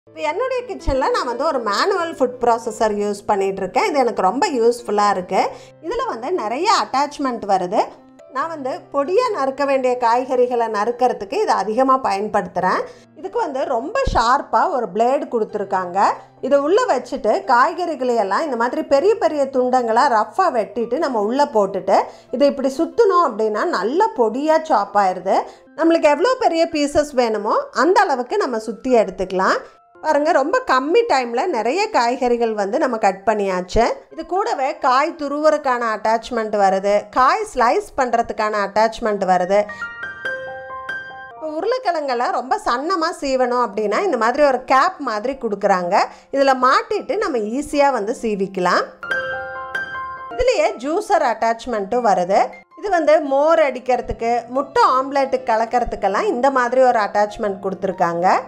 இப்போ என்னுடைய கிச்சனில் நான் வந்து ஒரு மேனுவல் ஃபுட் ப்ராசஸர் யூஸ் பண்ணிகிட்டு இருக்கேன் இது எனக்கு ரொம்ப யூஸ்ஃபுல்லாக இருக்குது இதில் வந்து நிறைய அட்டாச்மெண்ட் வருது நான் வந்து பொடியாக நறுக்க வேண்டிய காய்கறிகளை நறுக்கிறதுக்கு இதை அதிகமாக பயன்படுத்துகிறேன் இதுக்கு வந்து ரொம்ப ஷார்ப்பாக ஒரு பிளேடு கொடுத்துருக்காங்க இதை உள்ளே வச்சுட்டு காய்கறிகளை எல்லாம் இந்த மாதிரி பெரிய பெரிய துண்டங்களாக ரஃப்பாக வெட்டிட்டு நம்ம உள்ளே போட்டுட்டு இதை இப்படி சுற்றணும் அப்படின்னா நல்ல பொடியாக சாப் ஆயிடுது நம்மளுக்கு எவ்வளோ பெரிய பீசஸ் வேணுமோ அந்த அளவுக்கு நம்ம சுற்றி எடுத்துக்கலாம் பாருங்கள் ரொம்ப கம்மி டைமில் நிறைய காய்கறிகள் வந்து நம்ம கட் பண்ணியாச்சு இது கூடவே காய் துருவறதுக்கான அட்டாச்மெண்ட் வருது காய் ஸ்லைஸ் பண்ணுறதுக்கான அட்டாச்மெண்ட் வருது இப்போ உருளைக்கிழங்கெல்லாம் ரொம்ப சன்னமாக சீவணும் அப்படின்னா இந்த மாதிரி ஒரு கேப் மாதிரி கொடுக்குறாங்க இதில் மாட்டிட்டு நம்ம ஈஸியாக வந்து சீவிக்கலாம் இதுலேயே ஜூஸர் அட்டாச்மெண்ட்டும் வருது இது வந்து மோர் அடிக்கிறதுக்கு முட்டை ஆம்லேட்டுக்கு கலக்கிறதுக்கெல்லாம் இந்த மாதிரி ஒரு அட்டாச்மெண்ட் கொடுத்துருக்காங்க